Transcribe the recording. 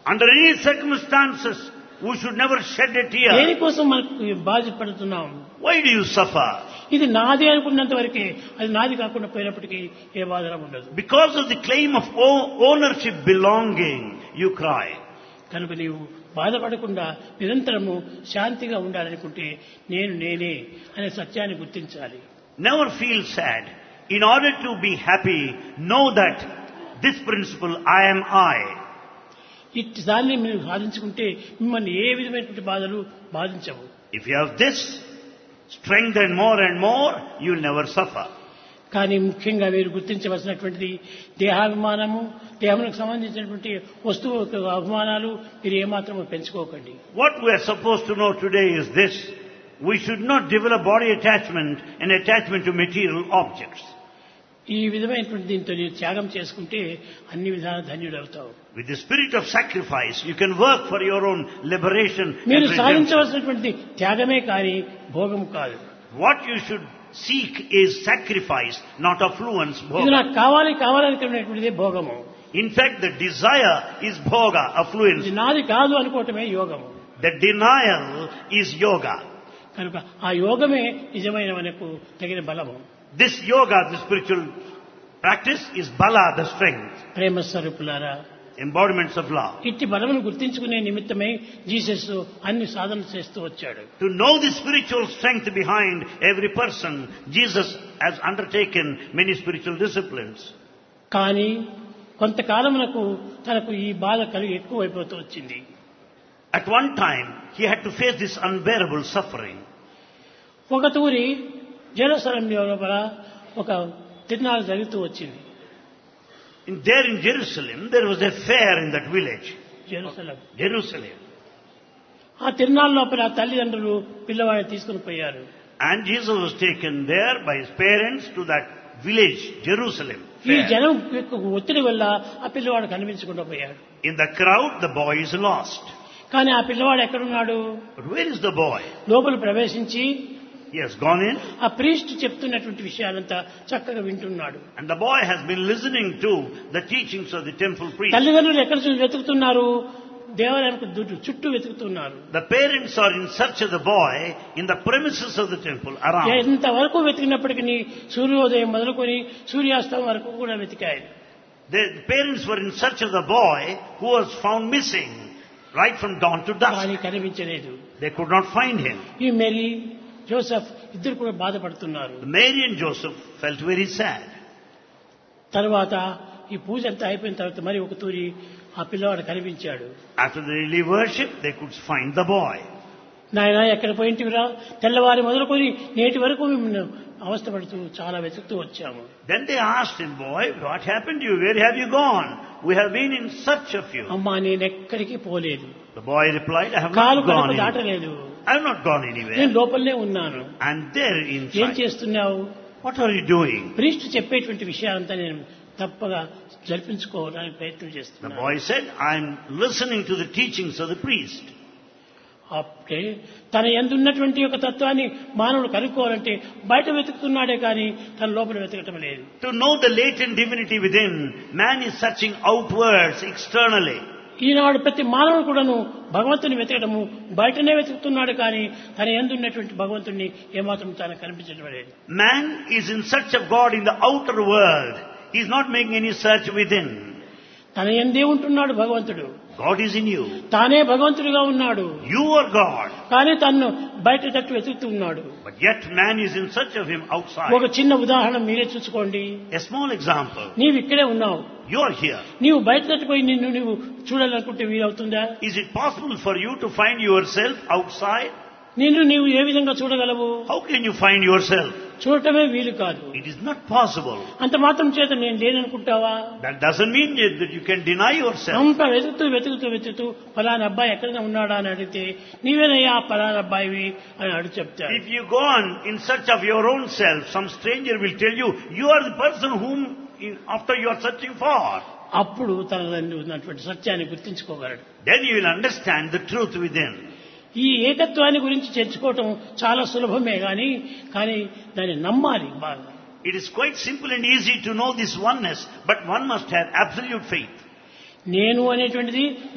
Under any circumstances, we should never shed a tear. దేనికోసం మనకు బాధపడుతున్నాం Why do you suffer? ఇది నాది అనుకున్నంత వరకే అది నాది కాకుండా పోయినప్పటికీ ఏ బాధన ఉండదు Because of the claim of o- ownership belonging, you cry. కనుక నీవు బాధపడకుండా నిరంతరము శాంతిగా ఉండాలనుకుంటే నేను నేనే అనే సత్యాన్ని గుర్తించాలి Never feel sad. In order to be happy, know that this principle, I am I. ఇట్టి దాన్ని మీరు సాధించుకుంటే మిమ్మల్ని ఏ విధమైనటువంటి బాధలు బాధించవు If you have this, strengthen more and more, you will never suffer. కానీ ముఖ్యంగా మీరు గుర్తించవలసినటువంటిది దేహాభిమానము దేహములకు సంబంధించినటువంటి వస్తువు యొక్క అభిమానాలు మీరు ఏమాత్రము పెంచుకోకండి What we are supposed to know today is this. We should not develop body attachment and attachment to material objects. ఈ విధమైనటువంటి దీంతో నీవు త్యాగం చేసుకుంటే అన్ని విధాల ధన్యుడు అవుతావు With the spirit of sacrifice, you can work for your own liberation. and మీరు redemption. సాధించవలసినటువంటి త్యాగమే కానీ భోగం కాదు What you should seek is sacrifice, not affluence, ఇది bhoga. నాకు కావాలి కావాలనుకునేటువంటిదే భోగము In fact, the desire is bhoga, affluence. ఇది నాది కాదు అనుకోవటమే యోగము The denial is yoga. కనుక ఆ యోగమే నిజమైన మనకు తగిన బలము This yoga, the spiritual practice, is bala, the strength, ప్రేమ స్వరూపులారా embodiments of love. ఇట్టి బలమును గుర్తించుకునే నిమిత్తమై జీసస్ అన్ని సాధనలు చేస్తూ వచ్చాడు To know the spiritual strength behind every person, Jesus has undertaken many spiritual disciplines. కానీ కొంతకాలమునకు తనకు ఈ బాధ కలిగి ఎక్కువైపోతూ వచ్చింది At one time, he had to face this unbearable suffering. ఒక తూరి జెరూసలం లోపల ఒక తిరునాళ్ళు జరుగుతూ వచ్చింది In, there in Jerusalem, there was a fair in that village. Jerusalem Jerusalem. ఆ తిరునాళ్ళ లోపల తల్లిదండ్రులు పిల్లవాడిని తీసుకుని పోయారు And Jesus was taken there by his parents to that village, Jerusalem. ఈ fair. జనం యొక్క ఒత్తిడి వల్ల ఆ పిల్లవాడు కనిపించకుండా పోయాడు In the crowd, the boy is lost. కానీ ఆ పిల్లవాడు ఎక్కడున్నాడు But where is the boy? లోపల ప్రవేశించి He has gone in, ఆ ప్రీస్ట్ చెప్తున్నటువంటి విషయాలంతా చక్కగా వింటున్నాడు and the boy has been listening to the teachings of the temple priest. తల్లిదండ్రులు ఎక్కడ చూసి వెతుకుతున్నారు దేవాలయానికి దుడ్డు- చుట్టూ వెతుకుతున్నారు The parents are in search of the boy in the premises of the temple around. ఎంతవరకు వెతికినప్పటికీ సూర్యోదయం మొదలుకొని సూర్యాస్తం వరకు కూడా వెతికాయి The parents were in search of the boy who was found missing right from dawn to dusk. కానీ కనిపించలేదు They could not find him. ఈ Mary Joseph ఇద్దరు కూడా బాధపడుతున్నారు Mary and Joseph felt very sad. తర్వాత ఈ పూజ అంతా అయిపోయిన తర్వాత మరి ఒక తూరి ఆ పిల్లవాడు కనిపించాడు After the daily worship, they could find the boy. నాయన ఎక్కడ పోయింటివిరా తెల్లవారి మొదలుకొని నేటి వరకు మేము అవస్థపడుతూ చాలా వెతుకుతూ వచ్చాము Then they asked him, boy, what happened to you? Where have you gone? We have been in search of you. అమ్మా నేను ఎక్కడికి పోలేదు The boy replied, I have కాలు not gone Kadapa anywhere. దాటలేదు I have not gone నేను anywhere. లోపలనే ఉన్నాను And there ఏం inside, చేస్తున్నావు what are you doing? Priest చెప్పేటువంటి విషయాలంతా నేను తప్పగా జరిపించుకోవడానికి ప్రయత్నం The చేస్తున్నాను boy said, I'm listening to the teachings of the priest. అప్పుడే తన ఎందున్నటువంటి ఒక తత్వాన్ని మానవుడు కనుక్కోవాలంటే బయట వెతుకుతున్నాడే కానీ తన లోపల వెతకటం లేదు To know the latent divinity within, man is searching outwards, externally. ఈనాడు ప్రతి మానవుడు కూడాను భగవంతుని వెతకడము బయటనే వెతుకుతున్నాడు కానీ తన ఎందున్నటువంటి భగవంతుని ఏమాత్రం తనకు కనిపించడం లేదు Man is in search of God in the outer world. He is not making any search within. తన ఎందే ఉంటున్నాడు భగవంతుడు God is in you. తానే భగవంతుడిగా ఉన్నాడు You are God. కానీ తన్ను బయట తట్టు వెతుకుతూ ఉన్నాడు But yet man is in search of Him outside. ఒక చిన్న ఉదాహరణ మీరే చూసుకోండి A small example. నీవు ఇక్కడే ఉన్నావు You are here. నీవు బయట తట్టుపోయి నిన్ను నీవు చూడాలనుకుంటే వీలవుతుందా Is it possible for you to find yourself outside? నిన్ను నీవు ఏ విధంగా చూడగలవు How can you find yourself? చూడటమే వీలు కాదు It is not possible. అంత మాత్రం చేత నేను లేననుకుంటావా That doesn't mean that you can deny yourself. అంత వెతుకుతూ వెతుకుతూ వెతుకుతూ ఫలానా అబ్బాయి ఎక్కడైనా ఉన్నాడా అని అడిగితే నీవేనయ్యా ఆ ఫలానా అబ్బాయివి అని అడుగు చెప్తాడు If you go on in search of your own self, some stranger will tell you, you are the person whom in- after you are searching for. అప్పుడు తన తండ్రి ఉన్నటువంటి సత్యాన్ని గుర్తించుకోగలడు Then you will understand the truth within. ఈ ఏకత్వాన్ని గురించి చర్చుకోవటం చాలా సులభమే కానీ కానీ దాన్ని నమ్మాలి బాగా It is quite simple and easy to know this oneness, but one must have absolute faith. నేను అనేటువంటిది